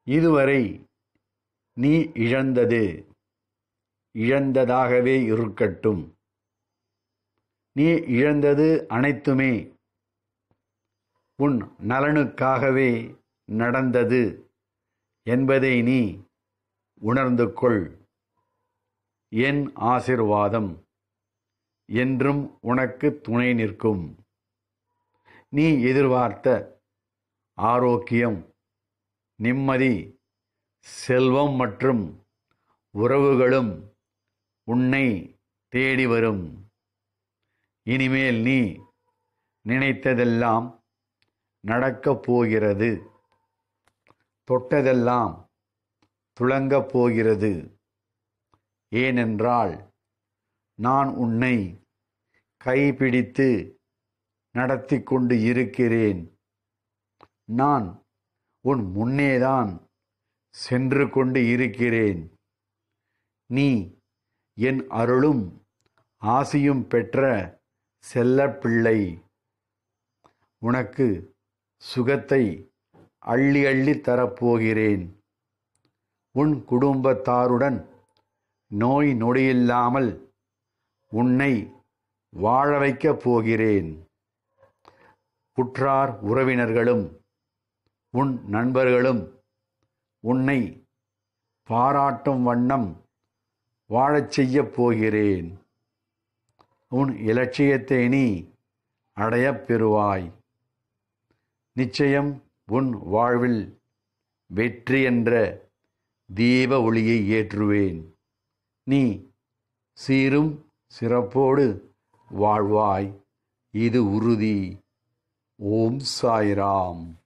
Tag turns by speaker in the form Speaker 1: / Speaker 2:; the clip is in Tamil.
Speaker 1: இதுவரை நீ இழந்தது இழந்ததாகவே இருக்கட்டும் நீ இழந்தது அனைத்துமே உன் நலனுக்காகவே நடந்தது என்பதை நீ உணர்ந்து கொள் என் ஆசிர்வாதம் என்றும் உனக்கு துணை நிற்கும் நீ எதிர்பார்த்த ஆரோக்கியம் நிம்மதி செல்வம் மற்றும் உறவுகளும் உன்னை தேடி வரும் இனிமேல் நீ நினைத்ததெல்லாம் நடக்கப் போகிறது தொட்டதெல்லாம் துளங்கப் போகிறது ஏனென்றால் நான் உன்னை கைப்பிடித்து நடத்தி கொண்டு இருக்கிறேன் நான் உன் முன்னேதான் சென்று கொண்டு இருக்கிறேன் நீ என் அருளும் ஆசியும் பெற்ற செல்ல பிள்ளை உனக்கு சுகத்தை அள்ளி அள்ளி தரப்போகிறேன் உன் குடும்பத்தாருடன் நோய் நொடியில்லாமல் உன்னை வாழ வைக்கப் போகிறேன் உற்றார் உறவினர்களும் உன் நண்பர்களும் உன்னை பாராட்டும் வண்ணம் வாழச் செய்யப் போகிறேன் உன் இலட்சியத்தை நீ அடையப் பெறுவாய் நிச்சயம் உன் வாழ்வில் வெற்றி என்ற தீப ஒளியை ஏற்றுவேன் நீ சீரும் சிறப்போடு வாழ்வாய் இது உறுதி ஓம் சாய்ராம்